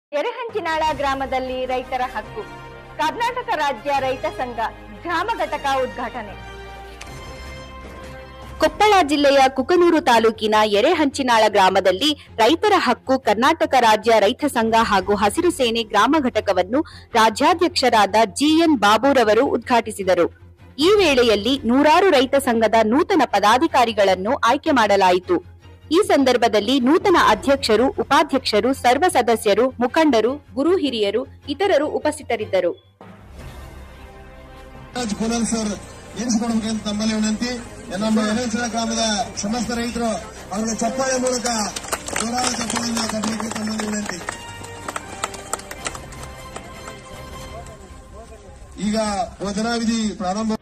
ಎರೆಹಂಚಿನಾಳ ಗ್ರಾಮದಲ್ಲಿ ರೈತರ ಹಕ್ಕು ಕರ್ನಾಟಕ ರಾಜ್ಯ ರೈತ ಸಂಘ ಗ್ರಾಮ ಘಟಕ ಉದ್ಘಾಟನೆ ಕೊಪ್ಪಳ ಜಿಲ್ಲೆಯ ಕುಕನೂರು ತಾಲೂಕಿನ ಎರೆಹಂಚಿನಾಳ ಗ್ರಾಮದಲ್ಲಿ ರೈತರ ಹಕ್ಕು ಕರ್ನಾಟಕ ರಾಜ್ಯ ರೈತ ಸಂಘ ಹಾಗೂ ಹಸಿರು ಸೇನೆ ಗ್ರಾಮ ಘಟಕವನ್ನು ರಾಜ್ಯಾಧ್ಯಕ್ಷರಾದ ಜಿಎನ್ ಬಾಬುರವರು ಉದ್ಘಾಟಿಸಿದರು ಈ ವೇಳೆಯಲ್ಲಿ ನೂರಾರು ರೈತ ಸಂಘದ ನೂತನ ಪದಾಧಿಕಾರಿಗಳನ್ನು ಆಯ್ಕೆ ಮಾಡಲಾಯಿತು ಈ ಸಂದರ್ಭದಲ್ಲಿ ನೂತನ ಅಧ್ಯಕ್ಷರು ಉಪಾಧ್ಯಕ್ಷರು ಸರ್ವ ಸದಸ್ಯರು ಮುಖಂಡರು ಗುರು ಹಿರಿಯರು ಇತರರು ಉಪಸ್ಥಿತರಿದ್ದರು ರಾಜ್ ಕೋನಲ್ ಸರ್ ಎನಿಸಿಕೊಡ್ಬೇಕಂತ ನಮ್ಮಲ್ಲಿ ವಿನಂತಿ ನಮ್ಮ ಎಲೆಂಚನ ಗ್ರಾಮದ ಸಮಸ್ತ ರೈತರು ಅವರ ಚಪ್ಪಾಳೆ ಮೂಲಕ ಜೋರಾದ ಚಪ್ಪಾಳೆಯನ್ನು ಕಟ್ಟಲಿಕ್ಕೆ ತಮ್ಮಲ್ಲಿ ವಿನಂತಿ ಈಗ ಬೋಧನಾ ವಿಧಿ ಪ್ರಾರಂಭ